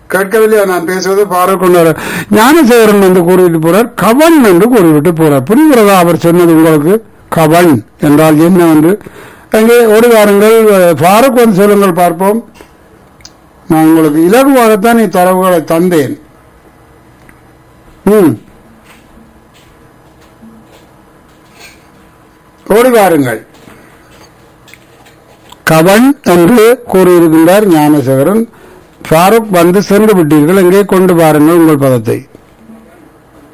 கேட்கவில்லையா நான் பேசுவது பாரக்கொண்டார் ஞானசேகரன் என்று கூறிவிட்டு போறார் கவன் என்று கூறிவிட்டு போறார் புரிகிறதா அவர் சொன்னது உங்களுக்கு கவன் என்றால் என்ன என்று அங்கே ஒரு வாருங்கள் பாரக் வந்து சொல்லுங்கள் பார்ப்போம் நான் உங்களுக்கு இலகுவாகத்தான் இத்தரவுகளை தந்தேன் ம் ஓடி வாருங்கள் கவன் என்று கூறியிருக்கின்றார் ஞானசேகரன் ஃபாரூக் வந்து சென்று விட்டீர்கள் எங்கே கொண்டு வாருங்கள் உங்கள் பதத்தை